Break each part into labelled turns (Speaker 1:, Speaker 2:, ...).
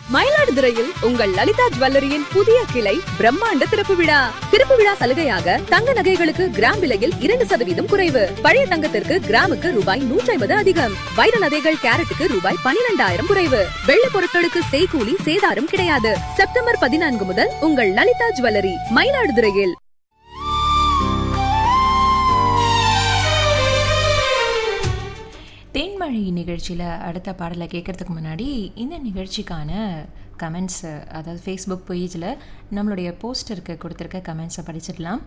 Speaker 1: மயிலாடுதுறையில் உங்கள் லலிதா ஜுவல்லரியின் புதிய கிளை பிரம்மாண்ட திறப்பு விழா திறப்பு விழா சலுகையாக தங்க நகைகளுக்கு கிராம் விலையில் இரண்டு சதவீதம் குறைவு பழைய தங்கத்திற்கு கிராமுக்கு ரூபாய் நூற்றி ஐம்பது அதிகம் வைர நகைகள் கேரட்டுக்கு ரூபாய் பனிரெண்டாயிரம் குறைவு வெள்ளி பொருட்களுக்கு செய்கூலி சேதாரம் கிடையாது செப்டம்பர் பதினான்கு முதல் உங்கள் லலிதா ஜுவல்லரி மயிலாடுதுறையில்
Speaker 2: தேன்மழை நிகழ்ச்சியில் அடுத்த பாடலை கேட்குறதுக்கு முன்னாடி இந்த நிகழ்ச்சிக்கான கமெண்ட்ஸ் அதாவது ஃபேஸ்புக் பேஜில் நம்மளுடைய போஸ்டருக்கு கொடுத்துருக்க கமெண்ட்ஸை படிச்சிடலாம்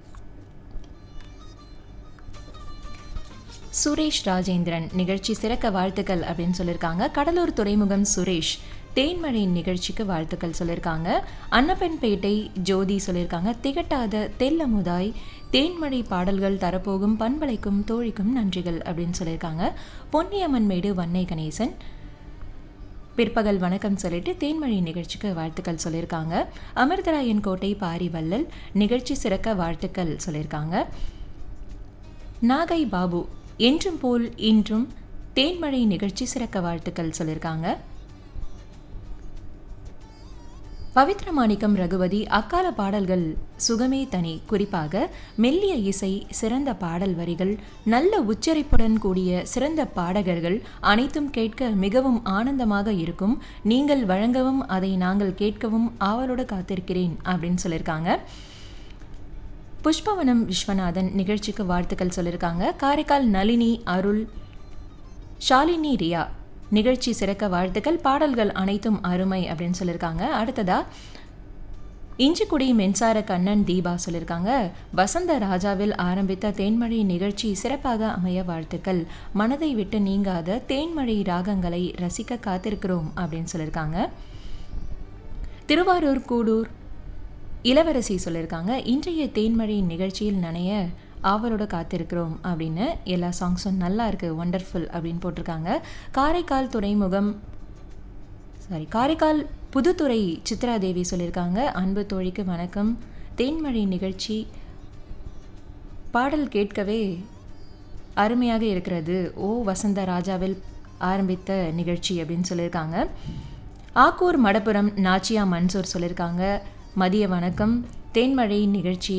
Speaker 2: சுரேஷ் ராஜேந்திரன் நிகழ்ச்சி சிறக்க வாழ்த்துக்கள் அப்படின்னு சொல்லியிருக்காங்க கடலூர் துறைமுகம் சுரேஷ் தேன்மழை நிகழ்ச்சிக்கு வாழ்த்துக்கள் சொல்லியிருக்காங்க அன்னப்பன்பேட்டை ஜோதி சொல்லியிருக்காங்க திகட்டாத தெல்லமுதாய் தேன்மழை பாடல்கள் தரப்போகும் பண்பலைக்கும் தோழிக்கும் நன்றிகள் அப்படின்னு சொல்லியிருக்காங்க பொன்னியம்மன் மேடு வன்னை கணேசன் பிற்பகல் வணக்கம் சொல்லிட்டு தேன்மழை நிகழ்ச்சிக்கு வாழ்த்துக்கள் சொல்லியிருக்காங்க அமிர்தராயன் கோட்டை பாரிவல்லல் நிகழ்ச்சி சிறக்க வாழ்த்துக்கள் சொல்லியிருக்காங்க நாகை பாபு என்றும் போல் இன்றும் தேன்மழை நிகழ்ச்சி சிறக்க வாழ்த்துக்கள் சொல்லியிருக்காங்க பவித்ர மாணிக்கம் ரகுவதி அக்கால பாடல்கள் சுகமே தனி குறிப்பாக மெல்லிய இசை சிறந்த பாடல் வரிகள் நல்ல உச்சரிப்புடன் கூடிய சிறந்த பாடகர்கள் அனைத்தும் கேட்க மிகவும் ஆனந்தமாக இருக்கும் நீங்கள் வழங்கவும் அதை நாங்கள் கேட்கவும் ஆவலோடு காத்திருக்கிறேன் அப்படின்னு சொல்லியிருக்காங்க புஷ்பவனம் விஸ்வநாதன் நிகழ்ச்சிக்கு வாழ்த்துக்கள் சொல்லியிருக்காங்க காரைக்கால் நளினி அருள் ஷாலினி ரியா நிகழ்ச்சி சிறக்க வாழ்த்துக்கள் பாடல்கள் அனைத்தும் அருமை அப்படின்னு சொல்லியிருக்காங்க அடுத்ததா இஞ்சிக்குடி மின்சார கண்ணன் தீபா சொல்லியிருக்காங்க வசந்த ராஜாவில் ஆரம்பித்த தேன்மழை நிகழ்ச்சி சிறப்பாக அமைய வாழ்த்துக்கள் மனதை விட்டு நீங்காத தேன்மழை ராகங்களை ரசிக்க காத்திருக்கிறோம் அப்படின்னு சொல்லியிருக்காங்க திருவாரூர் கூடூர் இளவரசி சொல்லியிருக்காங்க இன்றைய தேன்மழை நிகழ்ச்சியில் நனைய ஆவலோட காத்திருக்கிறோம் அப்படின்னு எல்லா சாங்ஸும் நல்லா இருக்குது ஒண்டர்ஃபுல் அப்படின்னு போட்டிருக்காங்க காரைக்கால் துறைமுகம் சாரி காரைக்கால் புதுத்துறை சித்ரா தேவி சொல்லியிருக்காங்க அன்பு தோழிக்கு வணக்கம் தேன்மழை நிகழ்ச்சி பாடல் கேட்கவே அருமையாக இருக்கிறது ஓ வசந்த ராஜாவில் ஆரம்பித்த நிகழ்ச்சி அப்படின்னு சொல்லியிருக்காங்க ஆக்கூர் மடப்புரம் நாச்சியா மன்சூர் சொல்லியிருக்காங்க மதிய வணக்கம் தேன்மழை நிகழ்ச்சி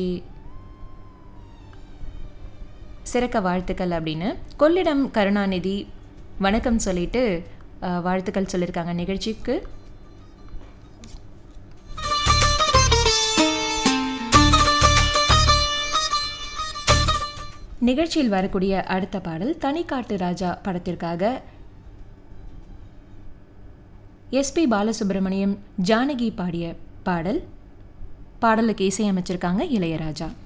Speaker 2: சிறக்க வாழ்த்துக்கள் அப்படின்னு கொள்ளிடம் கருணாநிதி வணக்கம் சொல்லிட்டு அஹ், வாழ்த்துக்கள் சொல்லியிருக்காங்க நிகழ்ச்சிக்கு நிகழ்ச்சியில் வரக்கூடிய அடுத்த பாடல் தனிக்காட்டு ராஜா படத்திற்காக எஸ்பி பாலசுப்ரமணியம் ஜானகி பாடிய பாடல் பாடலுக்கு இசையமைச்சிருக்காங்க இளையராஜா